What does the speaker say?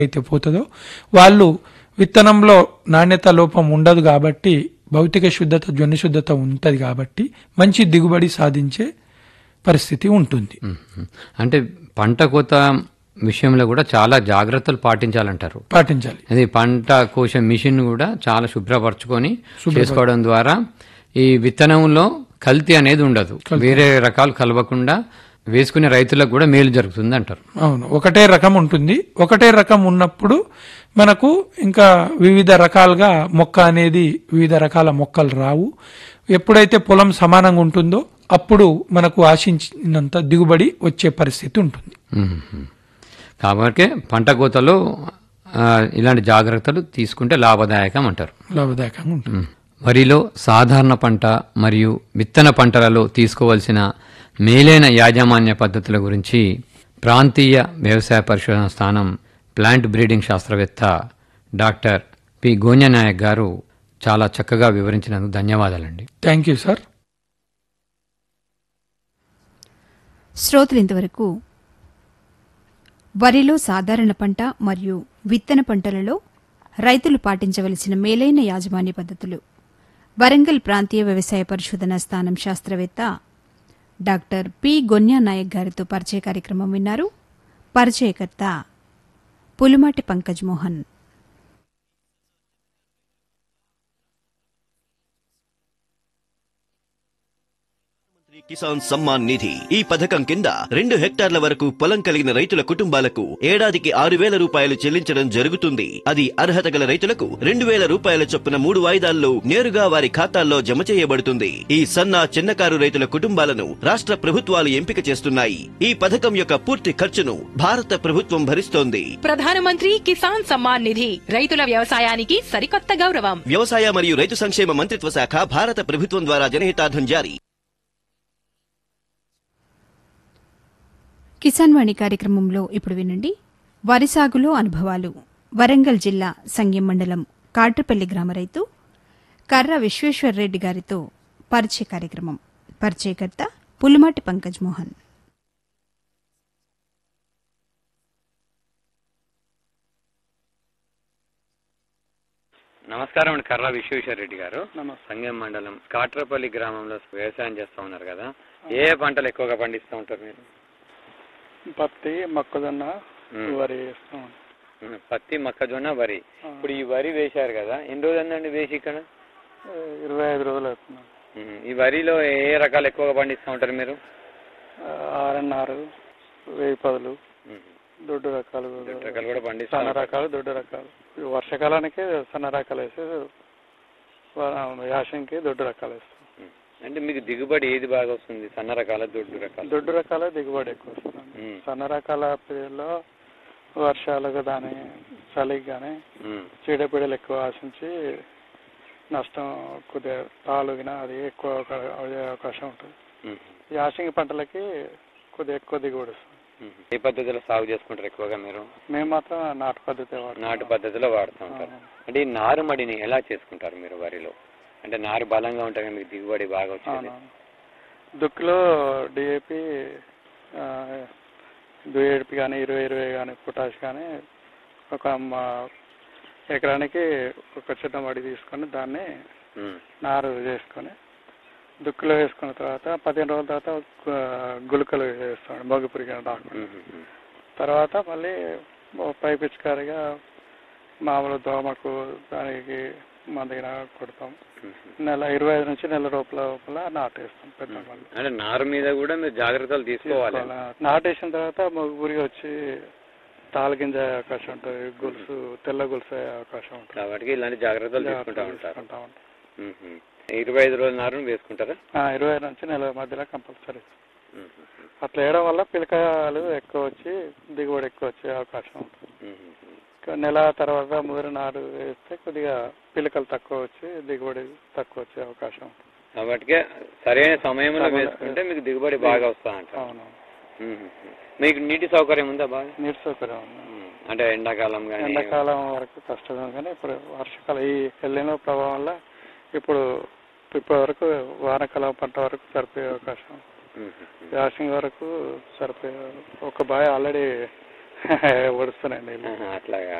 అయితే పోతుందో వాళ్ళు విత్తనంలో నాణ్యత లోపం ఉండదు కాబట్టి భౌతిక శుద్ధత ధ్వని శుద్ధత ఉంటుంది కాబట్టి మంచి దిగుబడి సాధించే పరిస్థితి ఉంటుంది మ్మ్. అంటే పంట కోత విషయంలో కూడా చాలా జాగ్రత్తలు పాటించాలంటారు పాటించాలి అది పంట కోసే మిషన్ కూడా చాలా శుభ్రపరచుకొని చేసుకోవడం ద్వారా ఈ విత్తనంలో కల్తీ అనేది ఉండదు వేరే రకాలు కలవకుండా వేసుకునే రైతులకు కూడా మేలు జరుగుతుంది అంటారు అవును ఒకటే రకం ఉంటుంది ఒకటే రకం ఉన్నప్పుడు మనకు ఇంకా వివిధ రకాలుగా మొక్క అనేది వివిధ రకాల మొక్కలు రావు ఎప్పుడైతే పొలం సమానంగా ఉంటుందో అప్పుడు మనకు ఆశించినంత దిగుబడి వచ్చే పరిస్థితి ఉంటుంది మ్మ్. కాబట్టి పంట కోతలో ఆ, ఇలాంటి జాగ్రత్తలు తీసుకుంటే లాభదాయకం అంటారు లాభదాయకంగా ఉంటుంది మ్మ్. వరిలో సాధారణ పంట మరియు విత్తన పంటలలో తీసుకోవలసిన మేలైన యాజమాన్య పద్ధతుల గురించి ప్రాంతీయ వ్యవసాయ పరిశోధన స్థానం ప్లాంట్ బ్రీడింగ్ శాస్త్రవేత్త డాక్టర్ పి గోన్యనాయక్ గారు చాలా చక్కగా వివరించినందుకు ధన్యవాదాలండి థ్యాంక్ యూ సార్ శ్రోతలు ఇంతవరకు వరిలో సాధారణ పంట మరియు విత్తన పంటలలో రైతులు పాటించవలసిన మేలైన యాజమాన్య పద్ధతులు వరంగల్ ప్రాంతీయ వ్యవసాయ పరిశోధన స్థానం శాస్త్రవేత్త డాక్టర్ పి గొన్యా నాయక్ గారితో పరిచయ కార్యక్రమం విన్నారు పరిచయకర్త పులుమాటి పంకజ్ మోహన్ మంత్రి కిసాన్ సమ్మాన్ నిధి ఈ పథకం కింద రెండు హెక్టార్ల వరకు పొలం కలిగిన రైతుల కుటుంబాలకు ఏడాదికి ఆరు వేల రూపాయలు చెల్లించడం జరుగుతుంది అది అర్హత గల రైతులకు రెండు వేల రూపాయల చొప్పున మూడు వాయిదాల్లో నేరుగా వారి ఖాతాల్లో జమ చేయబడుతుంది ఈ సన్న చిన్నకారు రైతుల కుటుంబాలను రాష్ట్ర ప్రభుత్వాలు ఎంపిక చేస్తున్నాయి ఈ పథకం యొక్క పూర్తి ఖర్చును భారత ప్రభుత్వం భరిస్తోంది ప్రధానమంత్రి కిసాన్ సమ్మాన్ నిధి రైతుల వ్యవసాయానికి సరికొత్త గౌరవం వ్యవసాయ మరియు రైతు సంక్షేమ మంత్రిత్వ శాఖ భారత ప్రభుత్వం ద్వారా జనహితార్థం జారీ కిసాన్ వాణి కార్యక్రమంలో ఇప్పుడు వినండి వరి సాగులో అనుభవాలు వరంగల్ జిల్లా సంగెం మండలం కాట్రపల్లి గ్రామ రైతు కర్ర విశ్వేశ్వరరెడ్డి గారితో పరిచయ కార్యక్రమం పరిచయకర్త పులుమాటి పంకజ్ మోహన్ నమస్కారం అండి కర్రా విశ్వేశ్వరరెడ్డి గారు సంగం మండలం కాట్రపల్లి గ్రామంలో వ్యవసాయం చేస్తూ ఉన్నారు కదా ఏ పంటలు ఎక్కువగా పండిస్తూ ఉంటారు మీరు పత్తి మొక్కజొన్న మ్మ్. వరి వేస్తాం మ్మ్. పత్తి మొక్కజొన్న వరి ఇప్పుడు ఈ వరి వేశారు కదా ఎన్ని రోజులు అందండి వేసి ఇక్కడ ఇరవై ఐదు రోజులు అవుతున్నాం మ్మ్. ఈ వరిలో ఏ రకాలు ఎక్కువగా పండిస్తూ ఉంటారు మీరు ఆర్ఎన్ఆర్ వెయ్యి పదులు మ్మ్. దొడ్డు రకాలు రెండు రకాలు కూడా పండిస్తూ సన్న ఉంటారు. రకాలు దొడ్డు రకాలు ఈ వర్షాకాలానికి సన్న రకాలు వేసి వ- యాసంకి దొడ్డు రకాలు వేస్తాం మ్మ్. అంటే మీకు దిగుబడి ఏది బాగా వస్తుంది సన్న రకాల దొడ్డు రకాలు దొడ్డు రకాల దిగుబడి ఎక్కువ వస్తుంది మ్మ్. సన్న రకాల పీరియడ్లో వర్షాలకు కానీ చలికి కానీ మ్మ్. చీడపీడలు ఎక్కువ ఆశించి నష్టం కొద్దిగా తాలుగిన అది ఎక్కువ ఒక- అయ్యే అవకాశం ఉంటుంది మ్మ్. ఈ యాసంగి పంటలకి కొద్దిగా ఎక్కువ దిగుబడి వస్తుంది మ్మ్. ఏ పద్ధతిలో సాగు చేసుకుంటారు ఎక్కువగా మీరు మేము మాత్రం నాటు పద్ధతి వాడతాం. నాటు పద్ధతిలో వాడుతూ ఉంటారు అంటే ఈ నారుమడిని ఎలా చేసుకుంటారు మీరు వరిలో అంటే నారు బలంగా ఉంటే మీకు దిగుబడి బాగా వచ్చేది అవునవును. దుక్కులో డిఏపి దుఏడిపి కానీ ఇరవై ఇరవై కానీ పొటాష్ కానీ ఒక మ- ఎకరానికి ఒక చిన్న మడి తీసుకొని దాన్ని మ్మ్. నారు చేసుకొని దుక్కులో వేసుకున్న తర్వాత పదిహేను రోజుల తర్వాత గు- గుళికలు వేస్తాం మొగ్గు పురిగిన డాక్టర్ మ్మ్. మ్మ్. తర్వాత మళ్ళీ ఓ పై పిచికారిగా మామూలు దోమకు దానికి మందిగిన కొడతాం మ్మ్. నెల ఇరవై ఐదు నుంచి నెల లోపల లోపల నాటేస్తాం పెద్ద మళ్ళీ అంటే నారు మీద కూడా మీరు జాగ్రత్తలు తీసుకోవాలి నాటేసిన తర్వాత మొగ్గు పురిగి వచ్చి తాలగింజ అవకాశం ఉంటుంది గొలుసు తెల్ల గొలుసు అయ్యే అవకాశం ఉంటుంది కాబట్టి ఇలాంటి జాగ్రత్తలు తీసుకుంటా ఉంటారు తీసుకుంటా ఉంటాం. మ్మ్. ఇరవై ఐదు రోజుల నారును వేసుకుంటారా ఆ, ఇరవై ఐదు నుంచి నెల మధ్యలో కంపల్సరీ మ్మ్. అట్లా వేయడం వల్ల పిలకాయలు ఎక్కువ వచ్చి దిగుబడి ఎక్కువ వచ్చే అవకాశం ఉంటుంది మ్మ్. ఇంకా నెల తర్వాత ముదిరి నారు వేస్తే కొద్దిగా పిలకలు తక్కువ వచ్చి దిగుబడి తక్కువ వచ్చే అవకాశం ఉంటుంది కాబట్టి సరైన సమయంలో సమయం- వేసుకుంటే మీకు దిగుబడి బాగా వస్తా అంట అవును మీకు నీటి సౌకర్యం ఉందా బాగా నీటి సౌకర్యం ఉంది మ్మ్. అంటే ఎండాకాలం కానీ ఎండాకాలం వరకు కష్టమే కానీ ఇప్పుడు వర్షాకాలం ఈ ఎల్లిన ప్రభావం వల్ల ఇప్పుడు ఇప్పటి వరకు వానాకాలం పంట వరకు సరిపోయే అవకాశం యాసింగ్ వరకు సరిపోయే ఒక బాయ్ ఆల్రెడీ ఒడుస్తున్నాయి నీళ్ళు ఆహా, అట్లాగా